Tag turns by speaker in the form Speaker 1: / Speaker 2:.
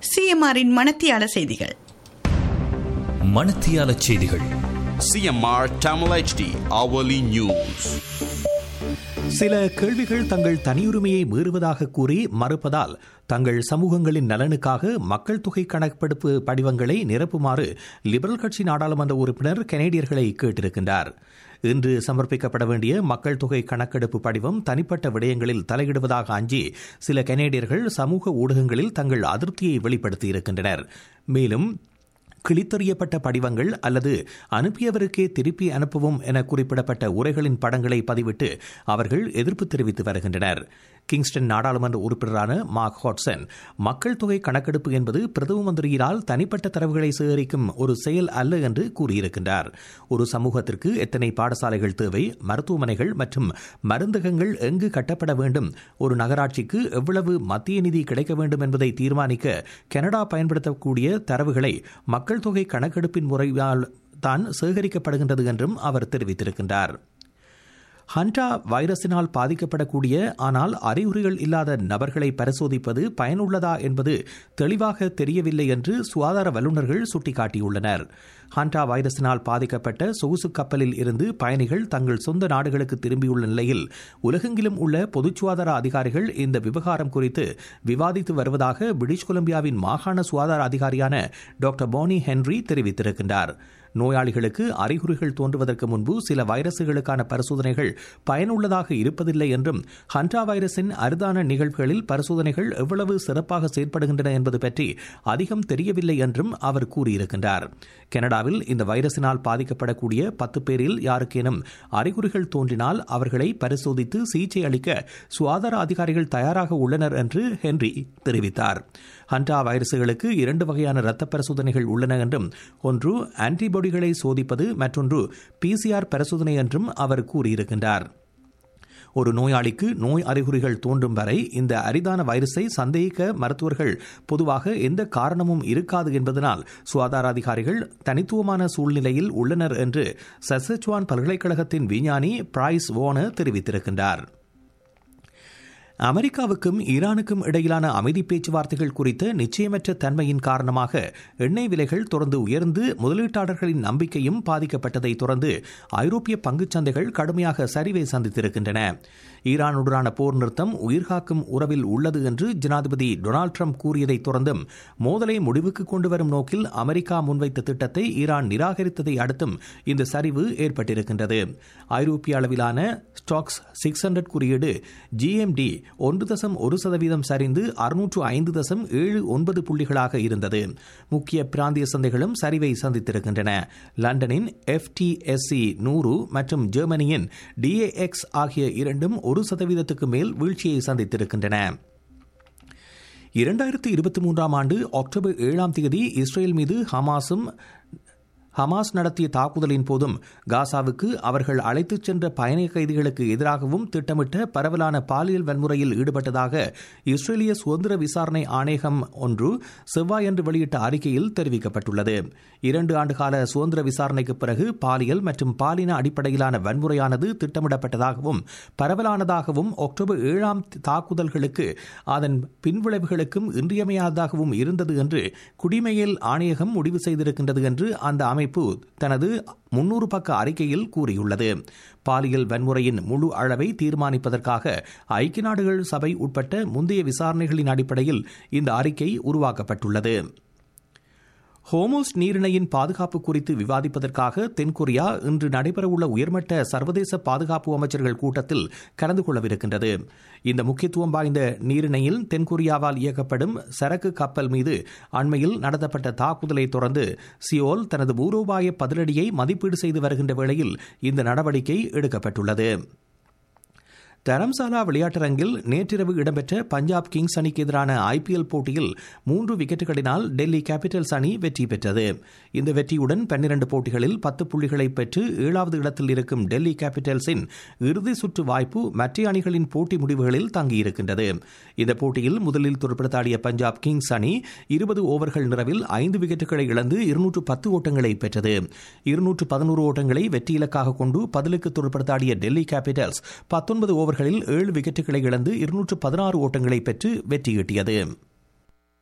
Speaker 1: சிஎம்ஆரின் மணத்தியால செய்திகள்
Speaker 2: மணத்தியால செய்திகள்
Speaker 3: CMR Tamil HD hourly news.
Speaker 4: சில கேள்விகள் தங்கள் தனியுரிமையை மீறுவதாக கூறி மறுப்பதால் தங்கள் சமூகங்களின் நலனுக்காக மக்கள் தொகை கணக்கெடுப்பு படிவங்களை நிரப்புமாறு லிபரல் கட்சி நாடாளுமன்ற உறுப்பினர் கனேடியர்களை கேட்டிருக்கின்றார் இன்று சமர்ப்பிக்கப்பட வேண்டிய மக்கள் தொகை கணக்கெடுப்பு படிவம் தனிப்பட்ட விடயங்களில் தலையிடுவதாக அஞ்சி சில கனேடியர்கள் சமூக ஊடகங்களில் தங்கள் அதிருப்தியை வெளிப்படுத்தியிருக்கின்றனர் மேலும் கிழித்தெறியப்பட்ட படிவங்கள் அல்லது அனுப்பியவருக்கே திருப்பி அனுப்பவும் என குறிப்பிடப்பட்ட உரைகளின் படங்களை பதிவிட்டு அவர்கள் எதிர்ப்பு தெரிவித்து வருகின்றனர் கிங்ஸ்டன் நாடாளுமன்ற உறுப்பினரான மார்க் ஹாட்சன் மக்கள் தொகை கணக்கெடுப்பு என்பது பிரதம மந்திரியினால் தனிப்பட்ட தரவுகளை சேகரிக்கும் ஒரு செயல் அல்ல என்று கூறியிருக்கின்றார் ஒரு சமூகத்திற்கு எத்தனை பாடசாலைகள் தேவை மருத்துவமனைகள் மற்றும் மருந்தகங்கள் எங்கு கட்டப்பட வேண்டும் ஒரு நகராட்சிக்கு எவ்வளவு மத்திய நிதி கிடைக்க வேண்டும் என்பதை தீர்மானிக்க கனடா பயன்படுத்தக்கூடிய தரவுகளை மக்கள் தொகை கணக்கெடுப்பின் முறையால் தான் சேகரிக்கப்படுகின்றது என்றும் அவர் தெரிவித்திருக்கின்றார் ஹண்டா வைரஸினால் பாதிக்கப்படக்கூடிய ஆனால் அறிகுறிகள் இல்லாத நபர்களை பரிசோதிப்பது பயனுள்ளதா என்பது தெளிவாக தெரியவில்லை என்று சுகாதார வல்லுநர்கள் சுட்டிக்காட்டியுள்ளனர் ஹண்டா வைரஸினால் பாதிக்கப்பட்ட சொகுசு கப்பலில் இருந்து பயணிகள் தங்கள் சொந்த நாடுகளுக்கு திரும்பியுள்ள நிலையில் உலகெங்கிலும் உள்ள பொது சுகாதார அதிகாரிகள் இந்த விவகாரம் குறித்து விவாதித்து வருவதாக பிரிட்டிஷ் கொலம்பியாவின் மாகாண சுகாதார அதிகாரியான டாக்டர் போனி ஹென்ரி தெரிவித்திருக்கின்றார் நோயாளிகளுக்கு அறிகுறிகள் தோன்றுவதற்கு முன்பு சில வைரசுகளுக்கான பரிசோதனைகள் பயனுள்ளதாக இருப்பதில்லை என்றும் ஹண்டா வைரஸின் அரிதான நிகழ்வுகளில் பரிசோதனைகள் எவ்வளவு சிறப்பாக செயற்படுகின்றன என்பது பற்றி அதிகம் தெரியவில்லை என்றும் அவர் கூறியிருக்கின்றார் கனடாவில் இந்த வைரஸினால் பாதிக்கப்படக்கூடிய பத்து பேரில் யாருக்கேனும் அறிகுறிகள் தோன்றினால் அவர்களை பரிசோதித்து சிகிச்சை அளிக்க சுகாதார அதிகாரிகள் தயாராக உள்ளனர் என்று ஹென்றி தெரிவித்தார் ஹண்டா வைரசுகளுக்கு இரண்டு வகையான இரத்த பரிசோதனைகள் உள்ளன என்றும் ஒன்று ஆன்டிபாடிகளை சோதிப்பது மற்றொன்று பிசிஆர் பரிசோதனை என்றும் அவர் கூறியிருக்கின்றார் ஒரு நோயாளிக்கு நோய் அறிகுறிகள் தோன்றும் வரை இந்த அரிதான வைரஸை சந்தேகிக்க மருத்துவர்கள் பொதுவாக எந்த காரணமும் இருக்காது என்பதனால் சுகாதார அதிகாரிகள் தனித்துவமான சூழ்நிலையில் உள்ளனர் என்று சசச்சுவான் பல்கலைக்கழகத்தின் விஞ்ஞானி பிரைஸ் வோன தெரிவித்திருக்கின்றார் அமெரிக்காவுக்கும் ஈரானுக்கும் இடையிலான அமைதி பேச்சுவார்த்தைகள் குறித்த நிச்சயமற்ற தன்மையின் காரணமாக எண்ணெய் விலைகள் தொடர்ந்து உயர்ந்து முதலீட்டாளர்களின் நம்பிக்கையும் பாதிக்கப்பட்டதை தொடர்ந்து ஐரோப்பிய பங்குச் சந்தைகள் கடுமையாக சரிவை சந்தித்திருக்கின்றன ஈரானுடனான போர் நிறுத்தம் உயிர்காக்கும் உறவில் உள்ளது என்று ஜனாதிபதி டொனால்டு ட்ரம்ப் கூறியதை தொடர்ந்தும் மோதலை முடிவுக்கு கொண்டு வரும் நோக்கில் அமெரிக்கா முன்வைத்த திட்டத்தை ஈரான் நிராகரித்ததை அடுத்தும் இந்த சரிவு ஏற்பட்டிருக்கின்றது ஐரோப்பிய அளவிலான ஸ்டாக்ஸ் சிக்ஸ் ஹண்ட்ரட் குறியீடு ஜிஎம்டி ஒன்று தசம் ஒரு சதவீதம் சரிந்து அறுநூற்று ஐந்து தசம் ஏழு ஒன்பது புள்ளிகளாக இருந்தது முக்கிய பிராந்திய சந்தைகளும் சரிவை சந்தித்திருக்கின்றன லண்டனின் எஃப்டிஎஸ்சி நூறு மற்றும் ஜெர்மனியின் டிஏஎக்ஸ் ஆகிய இரண்டும் ஒரு சதவீதத்துக்கு மேல் வீழ்ச்சியை சந்தித்திருக்கின்றன இரண்டாயிரத்தி இருபத்தி மூன்றாம் ஆண்டு அக்டோபர் ஏழாம் தேதி இஸ்ரேல் மீது ஹமாஸும் ஹமாஸ் நடத்திய தாக்குதலின் போதும் காசாவுக்கு அவர்கள் அழைத்துச் சென்ற பயண கைதிகளுக்கு எதிராகவும் திட்டமிட்ட பரவலான பாலியல் வன்முறையில் ஈடுபட்டதாக இஸ்ரேலிய சுதந்திர விசாரணை ஆணையகம் ஒன்று செவ்வாயன்று வெளியிட்ட அறிக்கையில் தெரிவிக்கப்பட்டுள்ளது இரண்டு ஆண்டுகால சுதந்திர விசாரணைக்கு பிறகு பாலியல் மற்றும் பாலின அடிப்படையிலான வன்முறையானது திட்டமிடப்பட்டதாகவும் பரவலானதாகவும் அக்டோபர் ஏழாம் தாக்குதல்களுக்கு அதன் பின்விளைவுகளுக்கும் இன்றியமையாததாகவும் இருந்தது என்று குடிமையியல் ஆணையகம் முடிவு செய்திருக்கின்றது என்று அந்த அமைப்பு தனது முன்னூறு பக்க அறிக்கையில் கூறியுள்ளது பாலியல் வன்முறையின் முழு அளவை தீர்மானிப்பதற்காக ஐக்கிய நாடுகள் சபை உட்பட்ட முந்தைய விசாரணைகளின் அடிப்படையில் இந்த அறிக்கை உருவாக்கப்பட்டுள்ளது ஹோமோஸ் நீரிணையின் பாதுகாப்பு குறித்து விவாதிப்பதற்காக தென்கொரியா இன்று நடைபெறவுள்ள உயர்மட்ட சர்வதேச பாதுகாப்பு அமைச்சர்கள் கூட்டத்தில் கலந்து கொள்ளவிருக்கின்றது இந்த முக்கியத்துவம் வாய்ந்த நீரிணையில் தென்கொரியாவால் இயக்கப்படும் சரக்கு கப்பல் மீது அண்மையில் நடத்தப்பட்ட தாக்குதலை தொடர்ந்து சியோல் தனது மூரோபாய பதிலடியை மதிப்பீடு செய்து வருகின்ற வேளையில் இந்த நடவடிக்கை எடுக்கப்பட்டுள்ளது தரம்சாலா விளையாட்டரங்கில் நேற்றிரவு இடம்பெற்ற பஞ்சாப் கிங்ஸ் அணிக்கு எதிரான ஐபிஎல் போட்டியில் மூன்று விக்கெட்டுகளினால் டெல்லி கேபிட்டல்ஸ் அணி வெற்றி பெற்றது இந்த வெற்றியுடன் பன்னிரண்டு போட்டிகளில் பத்து புள்ளிகளை பெற்று ஏழாவது இடத்தில் இருக்கும் டெல்லி கேபிட்டல்ஸின் இறுதி சுற்று வாய்ப்பு மற்ற அணிகளின் போட்டி முடிவுகளில் தங்கியிருக்கின்றது இந்த போட்டியில் முதலில் துடுப்படுத்தாடிய பஞ்சாப் கிங்ஸ் அணி இருபது ஓவர்கள் நிறைவில் ஐந்து விக்கெட்டுகளை இழந்து இருநூற்று பத்து ஓட்டங்களை பெற்றது இருநூற்று பதினோரு ஓட்டங்களை வெற்றி இலக்காக கொண்டு பதிலுக்கு துடுப்படுத்தாடிய டெல்லி கேபிட்டல்ஸ் பத்தொன்பது ஓவர்களில் ஏழு விக்கெட்டுகளை இழந்து இருநூற்று பதினாறு ஓட்டங்களை பெற்று வெற்றியீட்டியது